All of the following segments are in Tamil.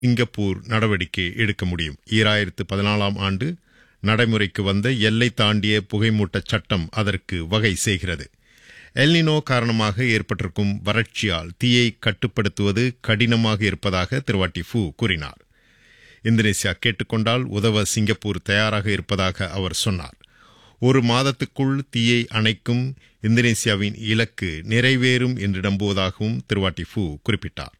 சிங்கப்பூர் நடவடிக்கை எடுக்க முடியும் ஈராயிரத்து பதினாலாம் ஆண்டு நடைமுறைக்கு வந்த எல்லை தாண்டிய புகைமூட்டச் சட்டம் அதற்கு வகை செய்கிறது எல்னினோ காரணமாக ஏற்பட்டிருக்கும் வறட்சியால் தீயை கட்டுப்படுத்துவது கடினமாக இருப்பதாக திருவாட்டி ஃபூ கூறினார் இந்தோனேசியா கேட்டுக்கொண்டால் உதவ சிங்கப்பூர் தயாராக இருப்பதாக அவர் சொன்னார் ஒரு மாதத்துக்குள் தீயை அணைக்கும் இந்தோனேசியாவின் இலக்கு நிறைவேறும் என்று நம்புவதாகவும் திருவாட்டி ஃபூ குறிப்பிட்டார்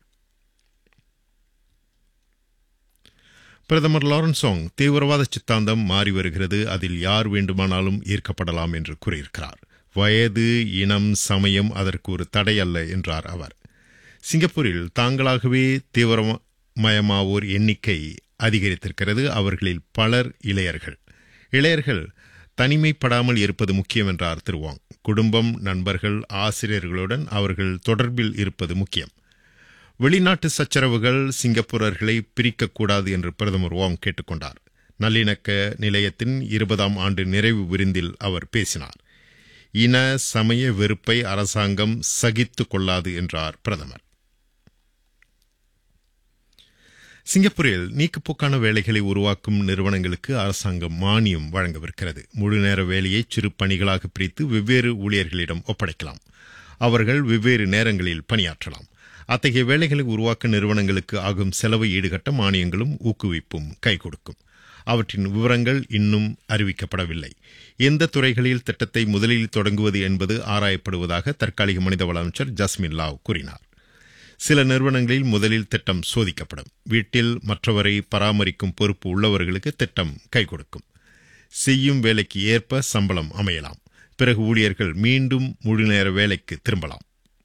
பிரதமர் லாரன்சோங் தீவிரவாத சித்தாந்தம் மாறி வருகிறது அதில் யார் வேண்டுமானாலும் ஈர்க்கப்படலாம் என்று கூறியிருக்கிறார் வயது இனம் சமயம் அதற்கு ஒரு தடை அல்ல என்றார் அவர் சிங்கப்பூரில் தாங்களாகவே தீவிரமயமாவோர் எண்ணிக்கை அதிகரித்திருக்கிறது அவர்களில் பலர் இளையர்கள் இளையர்கள் தனிமைப்படாமல் இருப்பது முக்கியம் என்றார் திருவாங் குடும்பம் நண்பர்கள் ஆசிரியர்களுடன் அவர்கள் தொடர்பில் இருப்பது முக்கியம் வெளிநாட்டு சச்சரவுகள் சிங்கப்பூரர்களை பிரிக்கக்கூடாது என்று பிரதமர் வாங் கேட்டுக்கொண்டார் நல்லிணக்க நிலையத்தின் இருபதாம் ஆண்டு நிறைவு விருந்தில் அவர் பேசினார் இன சமய வெறுப்பை அரசாங்கம் சகித்துக் கொள்ளாது என்றார் பிரதமர் சிங்கப்பூரில் நீக்குப்போக்கான வேலைகளை உருவாக்கும் நிறுவனங்களுக்கு அரசாங்கம் மானியம் வழங்கவிருக்கிறது முழுநேர வேலையை சிறு பணிகளாக பிரித்து வெவ்வேறு ஊழியர்களிடம் ஒப்படைக்கலாம் அவர்கள் வெவ்வேறு நேரங்களில் பணியாற்றலாம் அத்தகைய வேலைகளை உருவாக்க நிறுவனங்களுக்கு ஆகும் செலவை ஈடுகட்ட மானியங்களும் ஊக்குவிப்பும் கை கொடுக்கும் அவற்றின் விவரங்கள் இன்னும் அறிவிக்கப்படவில்லை எந்த துறைகளில் திட்டத்தை முதலில் தொடங்குவது என்பது ஆராயப்படுவதாக தற்காலிக மனிதவள அமைச்சர் ஜஸ்மின் லாவ் கூறினார் சில நிறுவனங்களில் முதலில் திட்டம் சோதிக்கப்படும் வீட்டில் மற்றவரை பராமரிக்கும் பொறுப்பு உள்ளவர்களுக்கு திட்டம் கை கொடுக்கும் செய்யும் வேலைக்கு ஏற்ப சம்பளம் அமையலாம் பிறகு ஊழியர்கள் மீண்டும் முழுநேர வேலைக்கு திரும்பலாம்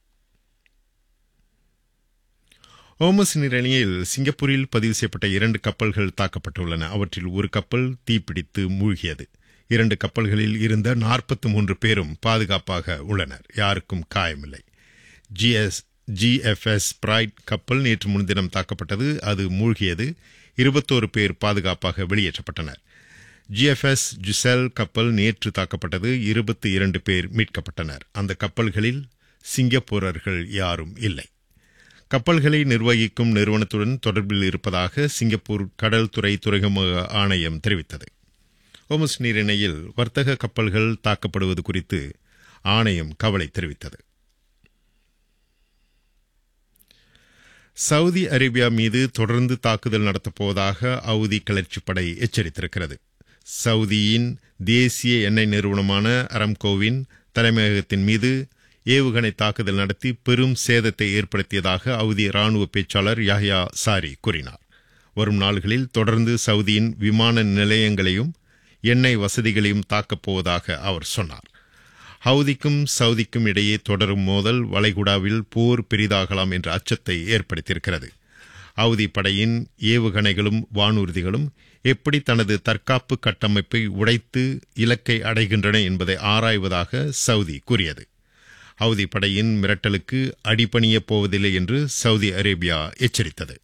ஓமஸ் நீரணியில் சிங்கப்பூரில் பதிவு செய்யப்பட்ட இரண்டு கப்பல்கள் தாக்கப்பட்டுள்ளன அவற்றில் ஒரு கப்பல் தீப்பிடித்து மூழ்கியது இரண்டு கப்பல்களில் இருந்த நாற்பத்தி மூன்று பேரும் பாதுகாப்பாக உள்ளனர் யாருக்கும் காயமில்லை ஜிஎஸ் ஜிஎஃப்எஸ் பிரைட் கப்பல் நேற்று முன்தினம் தாக்கப்பட்டது அது மூழ்கியது இருபத்தோரு பேர் பாதுகாப்பாக வெளியேற்றப்பட்டனர் ஜிஎஃப்எஸ் ஜுசெல் கப்பல் நேற்று தாக்கப்பட்டது இருபத்தி இரண்டு பேர் மீட்கப்பட்டனர் அந்த கப்பல்களில் சிங்கப்பூரர்கள் யாரும் இல்லை கப்பல்களை நிர்வகிக்கும் நிறுவனத்துடன் தொடர்பில் இருப்பதாக சிங்கப்பூர் கடல் துறை துறைமுக ஆணையம் தெரிவித்தது ஓமஸ் நீரிணையில் வர்த்தக கப்பல்கள் தாக்கப்படுவது குறித்து ஆணையம் கவலை தெரிவித்தது சவுதி அரேபியா மீது தொடர்ந்து தாக்குதல் நடத்தப்போவதாக அவுதி கிளர்ச்சிப்படை எச்சரித்திருக்கிறது சவுதியின் தேசிய எண்ணெய் நிறுவனமான அரம்கோவின் தலைமையகத்தின் மீது ஏவுகணை தாக்குதல் நடத்தி பெரும் சேதத்தை ஏற்படுத்தியதாக அவுதி ராணுவ பேச்சாளர் யாஹ்யா சாரி கூறினார் வரும் நாள்களில் தொடர்ந்து சவுதியின் விமான நிலையங்களையும் எண்ணெய் வசதிகளையும் தாக்கப் போவதாக அவர் சொன்னார் ஹவுதிக்கும் சவுதிக்கும் இடையே தொடரும் மோதல் வளைகுடாவில் போர் பெரிதாகலாம் என்ற அச்சத்தை ஏற்படுத்தியிருக்கிறது ஹவுதி படையின் ஏவுகணைகளும் வானூர்திகளும் எப்படி தனது தற்காப்பு கட்டமைப்பை உடைத்து இலக்கை அடைகின்றன என்பதை ஆராய்வதாக சவுதி கூறியது ஹவுதி படையின் மிரட்டலுக்கு அடிபணியப் போவதில்லை என்று சவுதி அரேபியா எச்சரித்தது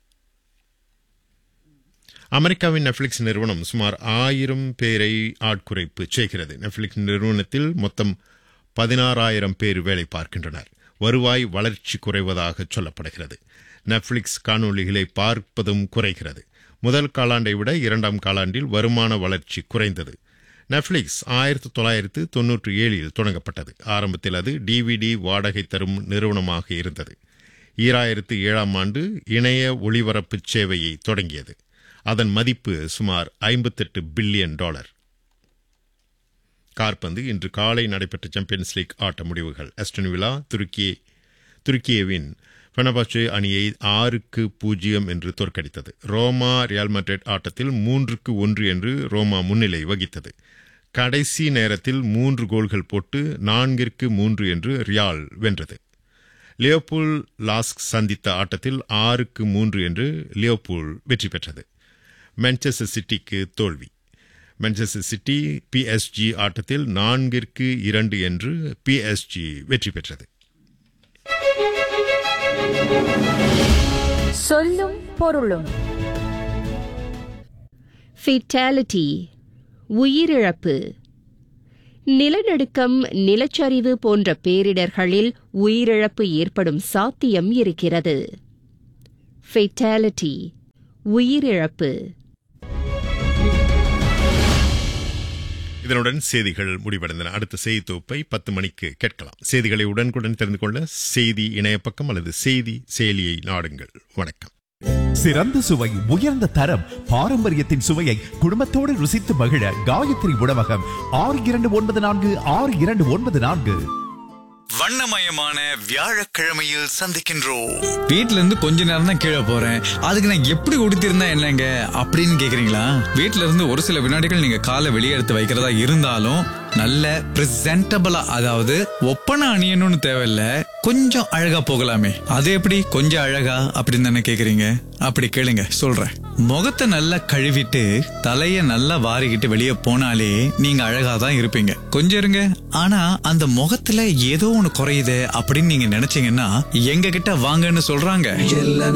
அமெரிக்காவின் நெட்ஃபிளிக்ஸ் நிறுவனம் சுமார் ஆயிரம் பேரை ஆட்குறைப்பு செய்கிறது நெட்ஃபிளிக்ஸ் நிறுவனத்தில் மொத்தம் பதினாறாயிரம் பேர் வேலை பார்க்கின்றனர் வருவாய் வளர்ச்சி குறைவதாக சொல்லப்படுகிறது நெட்ஃபிளிக்ஸ் காணொலிகளை பார்ப்பதும் குறைகிறது முதல் காலாண்டை விட இரண்டாம் காலாண்டில் வருமான வளர்ச்சி குறைந்தது நெட்ஃபிளிக்ஸ் ஆயிரத்தி தொள்ளாயிரத்து தொன்னூற்றி ஏழில் தொடங்கப்பட்டது ஆரம்பத்தில் அது டிவிடி வாடகை தரும் நிறுவனமாக இருந்தது ஈராயிரத்து ஏழாம் ஆண்டு இணைய ஒளிபரப்பு சேவையை தொடங்கியது அதன் மதிப்பு சுமார் ஐம்பத்தெட்டு பில்லியன் டாலர் கார்பந்து இன்று காலை நடைபெற்ற சாம்பியன்ஸ் லீக் ஆட்ட முடிவுகள் அஸ்டன் விழா துருக்கிய துருக்கியவின் பெனபாச்சே அணியை ஆறுக்கு பூஜ்ஜியம் என்று தோற்கடித்தது ரோமா ரியால் மட்ரிட் ஆட்டத்தில் மூன்றுக்கு ஒன்று என்று ரோமா முன்னிலை வகித்தது கடைசி நேரத்தில் மூன்று கோல்கள் போட்டு நான்கிற்கு மூன்று என்று ரியால் வென்றது லியோபூல் லாஸ்க் சந்தித்த ஆட்டத்தில் ஆறுக்கு மூன்று என்று லியோபூல் வெற்றி பெற்றது மான்செஸ்டர் சிட்டிக்கு தோல்வி மான்செஸ்டர் சிட்டி பிஎஸ்ஜி ஆட்டத்தில் நான்கிற்கு இரண்டு என்று பிஎஸ்ஜி வெற்றி பெற்றது சொல்லும் பொருளும் ஃபெட்டாலிட்டி உயிரிழப்பு நிலநடுக்கம் நிலச்சரிவு போன்ற பேரிடர்களில் உயிரிழப்பு ஏற்படும் சாத்தியம் இருக்கிறது ஃபெட்டாலிட்டி உயிரிழப்பு இதனுடன் செய்திகள் முடிவடைந்தன அடுத்த செய்தி தொகுப்பை பத்து மணிக்கு கேட்கலாம் செய்திகளை உடனுக்குடன் தெரிந்து கொள்ள செய்தி இணையப்பக்கம் அல்லது செய்தி செயலியை நாடுங்கள் வணக்கம் சிறந்த சுவை உயர்ந்த தரம் பாரம்பரியத்தின் சுவையை குடும்பத்தோடு ருசித்து மகிழ காயத்ரி உணவகம் ஆறு இரண்டு ஒன்பது நான்கு ஆறு இரண்டு ஒன்பது நான்கு வண்ணமயமான வியாழக்கிழமையில் சந்திக்கின்றோம் வீட்ல இருந்து கொஞ்ச நேரம் தான் கீழே போறேன் அதுக்கு நான் எப்படி உடுத்திருந்தா என்னங்க அப்படின்னு கேக்குறீங்களா வீட்ல இருந்து ஒரு சில வினாடிகள் நீங்க காலை வெளியே எடுத்து வைக்கிறதா இருந்தாலும் நல்ல பிரசன்டபிளா அதாவது ஒப்பனை அணியணும்னு தேவையில்ல கொஞ்சம் அழகா போகலாமே அது எப்படி கொஞ்சம் அழகா அப்படின்னு தானே கேக்குறீங்க அப்படி கேளுங்க சொல்றேன் முகத்தை நல்லா கழுவிட்டு தலைய நல்லா வாரிக்கிட்டு வெளியே போனாலே நீங்க அழகா தான் இருப்பீங்க கொஞ்சம் இருங்க ஆனா அந்த முகத்துல ஏதோ ஒண்ணு குறையுது அப்படின்னு நீங்க நினைச்சீங்கன்னா எங்க கிட்ட வாங்கன்னு சொல்றாங்க